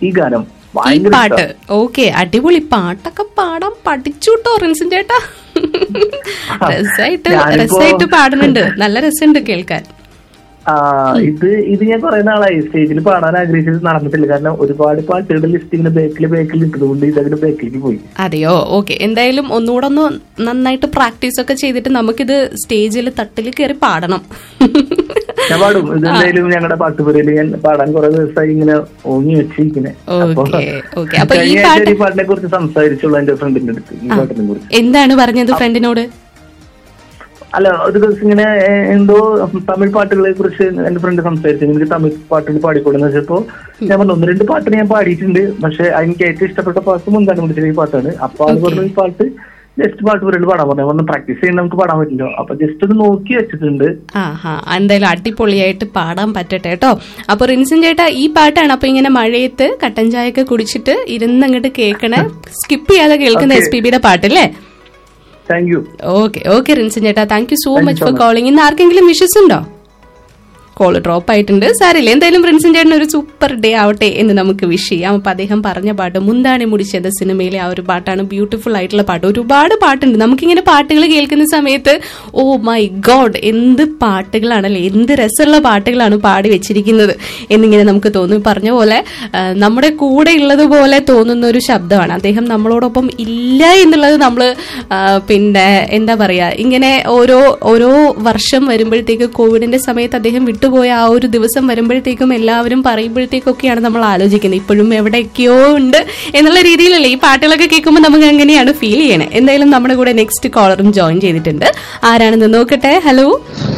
ഈ ഗാനം ഈ ഭയങ്കര പാട്ട് ഇഷ്ടാ. ഓക്കെ അടിപൊളി പാട്ടൊക്കെ പാടാൻ പഠിച്ചു കേട്ടോ റിൻസിൻ ചേട്ടാ രസമായിട്ട് ഞാനിപ്പോ- രസമായിട്ട് പാടുന്നുണ്ട് നല്ല രസമുണ്ട് കേൾക്കാൻ ആ ഇത് ഇത് ഞാൻ കുറെ നാളായി സ്റ്റേജിൽ പാടാൻ ആഗ്രഹിച്ചത് നടന്നിട്ടില്ല കാരണം ഒരുപാട് പാട്ടുകളുടെ ലിസ്റ്റ് ഇങ്ങനെ ബേക്കിൽ ബേക്കിൽ ഇട്ടതുകൊണ്ട് ഇതങ്ങനെ ബേക്കിലേക്ക് പോയി അതെയോ ഓക്കെ എന്തായാലും ഒന്നുകൂടെ ഒന്ന് നന്നായിട്ട് പ്രാക്ടീസ് ഒക്കെ ചെയ്തിട്ട് നമുക്കിത് സ്റ്റേജിൽ തട്ടിൽ കയറി പാടണം ഞാൻ പാടും ഇത് എന്തായാലും ഞങ്ങളുടെ പാട്ടുപുരയിൽ ഞാൻ പാടാൻ കുറെ ദിവസമായി ഇങ്ങനെ ഓങ്ങി വെച്ചിരിക്കുന്നെ ഓക്കെ ഓക്കെ അപ്പൊ ഈ കഴിഞ്ഞ ആഴ്ച പാട്ട് ഈ പാട്ടിനെ കുറിച്ച് സംസാരിച്ചുള്ള എന്റെ ഫ്രണ്ടിന്റെ അടുത്ത് ഈ പാട്ടിനെ കുറിച്ച് എന്താണ് പറഞ്ഞത് ഫ്രണ്ടിനോട് അല്ല ഒരു ദിവസം ഇങ്ങനെ ഏഹ്, എന്തോ തമിഴ് പാട്ടുകളെ കുറിച്ച് എന്റെ ഫ്രണ്ട് സംസാരിച്ചു എനിക്ക് തമിഴ് പാട്ടുകൾ പാടിക്കൊള്ളുന്ന വെച്ചപ്പോ ഞാൻ പറഞ്ഞു ഒന്ന് രണ്ട് പാട്ട് ഞാൻ പാടിയിട്ടുണ്ട് പക്ഷെ എനിക്ക് ഏറ്റവും ഇഷ്ടപ്പെട്ട പാട്ട് മുന്താനം പിടിച്ച ഈ പാട്ടാണ് അപ്പൊ അത് പറഞ്ഞു ഈ പാട്ട് ജസ്റ്റ് പാട്ട് പുരയിൽ പാടാൻ പറഞ്ഞു പറഞ്ഞു പ്രാക്ടീസ് ചെയ്യാൻ നമുക്ക് പാടാൻ പറ്റില്ലോ അപ്പൊ ജസ്റ്റ് ഒന്ന് നോക്കി വെച്ചിട്ടുണ്ട് ആ ഹാ എന്തായാലും അടിപൊളിയായിട്ട് പാടാൻ പറ്റട്ടെ കേട്ടോ അപ്പൊ റിൻസിൻ ചേട്ടാ ഈ പാട്ടാണ് അപ്പൊ ഇങ്ങനെ മഴയത്ത് കട്ടൻ ചായ ഒക്കെ കുടിച്ചിട്ട് ഇരുന്നങ്ങോട്ട് കേൾക്കണ സ്കിപ്പ് ചെയ്യാതെ കേൾക്കുന്ന എസ് പി ബിയുടെ പാട്ടല്ലേ thank you okay okay Rinsin ചേട്ടാ thank you so Thank you much so for much. Calling ഇന്ന് ആർക്കെങ്കിലും വിഷസ് ഉണ്ടോ കോള് ഡ്രോപ്പ് ആയിട്ടുണ്ട് സാരില്ല എന്തായാലും പ്രിൻസിൻ ചേട്ടൻ ഒരു സൂപ്പർ ഡേ ആവട്ടെ എന്ന് നമുക്ക് വിഷ് ചെയ്യാം അപ്പൊ അദ്ദേഹം പറഞ്ഞ പാട്ട് മുന്താണി മുടിച്ചത് സിനിമയിലെ ആ ഒരു പാട്ടാണ് ബ്യൂട്ടിഫുൾ ആയിട്ടുള്ള പാട്ട് ഒരുപാട് പാട്ടുണ്ട് നമുക്കിങ്ങനെ പാട്ടുകൾ കേൾക്കുന്ന സമയത്ത് ഓ മൈ ഗോഡ് എന്ത് പാട്ടുകളാണല്ലേ എന്ത് രസമുള്ള പാട്ടുകളാണ് പാടി വെച്ചിരിക്കുന്നത് എന്നിങ്ങനെ നമുക്ക് തോന്നും ഈ പറഞ്ഞ പോലെ ആ, നമ്മുടെ കൂടെ ഉള്ളതുപോലെ തോന്നുന്ന ഒരു ശബ്ദമാണ് അദ്ദേഹം നമ്മളോടൊപ്പം ഇല്ല എന്നുള്ളത് നമ്മൾ പിന്നെ എന്താ പറയാ ഇങ്ങനെ ഓരോ ഓരോ വർഷം വരുമ്പോഴത്തേക്ക് കോവിഡിന്റെ സമയത്ത് അദ്ദേഹം വിട്ടുപോയ ആ ഒരു ദിവസം വരുമ്പോഴത്തേക്കും എല്ലാവരും പറയുമ്പോഴത്തേക്കൊക്കെയാണ് നമ്മൾ ആലോചിക്കുന്നത് ഇപ്പോഴും എവിടെയൊക്കെയോ ഉണ്ട് എന്നുള്ള രീതിയിലല്ലേ ഈ പാട്ടുകളൊക്കെ കേൾക്കുമ്പോൾ നമുക്ക് അങ്ങനെയാണ് ഫീൽ ചെയ്യണേ എന്തായാലും നമ്മുടെ കൂടെ നെക്സ്റ്റ് കോളറും ജോയിൻ ചെയ്തിട്ടുണ്ട് ആരാണെന്ന് നോക്കട്ടെ hello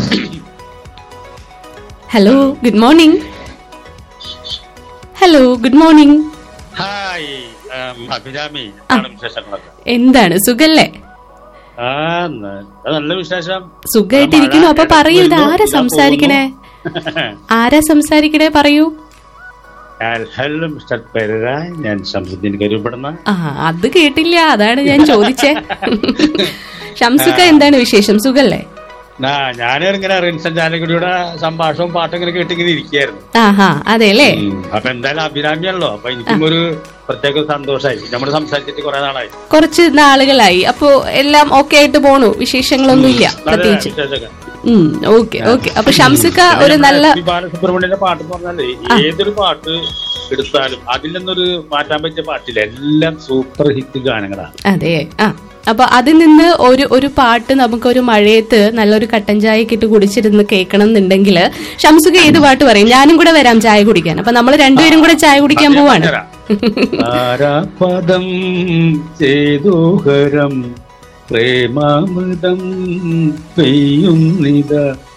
hello good morning hello good morning hi ഉം, അഭിരാമി എന്താണ് വിശേഷങ്ങളൊക്കെ എന്താണ് സുഖല്ലേ ആ ന- അത് നല്ല വിശേഷം സുഖമായിട്ടിരിക്കുന്നു അപ്പൊ പറയൂ ഇത് ആരാ ഇതാ സംസാരിക്കണേ പോകുന്നു. ആരാ സംസാരിക്കണേ പറയൂ ഞാൻ ഹലോ മിസ്റ്റർ പെരര ഞാൻ ശംസുദ്ദീൻ കരുപ്പെടുന്ന ആ അത് കേട്ടില്ല അതാണ് ഞാൻ ചോദിച്ചേ ഷംസുക്ക എന്താണ് വിശേഷം സുഖല്ലേ ഞാൻ ഇങ്ങനെ റിൻസൻ ജാനകുടിയുടെ സംഭാഷണവും പാട്ടും ഇങ്ങനെ കേട്ടിങ്ങനെ ഇരിക്കുകയായിരുന്നു ആഹാ അതെ അല്ലേ ഉം, അപ്പൊ എന്തായാലും അഭിരാമിയാണല്ലോ അപ്പൊ എനിക്കും ഒരു പ്രത്യേക സന്തോഷമായി നമ്മൾ സംസാരിച്ചിട്ട് കുറെ നാളായി കുറച്ച് നാളുകളായി അപ്പോ എല്ലാം ഓക്കെ ആയിട്ട് പോണു വിശേഷങ്ങളൊന്നും ഇല്ല നല്ല പ്രത്യേകിച്ച് വിശേഷമൊക്കെ. ഓക്കെ ഓക്കെ അപ്പൊ ഷംസുക്ക ഒരു നമ്മുടെ നല്ല എസ് പി ബാലസുബ്രഹ്മണ്യന്റെ പാട്ട് എന്ന് പറഞ്ഞാല് ഏതൊരു പാട്ട് എടുത്താലും അതിൽ നിന്നൊരു മാറ്റാൻ പറ്റിയ പാട്ടില്ല എല്ലാം സൂപ്പർ ഹിറ്റ് ഗാനങ്ങളാണ് അതെ ആ അപ്പൊ അതിൽ നിന്ന് ഒരു ഒരു പാട്ട് നമുക്കൊരു മഴയത്ത് നല്ലൊരു കട്ടൻ ചായക്ക് ഇട്ട് കുടിച്ചിരുന്ന് കേൾക്കണം എന്നുണ്ടെങ്കിൽ ഷംസുക ഏത് പാട്ട് പറയും ഞാനും കൂടെ വരാം ചായ കുടിക്കാൻ അപ്പൊ നമ്മൾ രണ്ടുപേരും കൂടെ ചായ കുടിക്കാൻ പോവാണ് താരാപദം ചേതോഹരം പ്രേമാമൃതം പെയ്യുന്നിത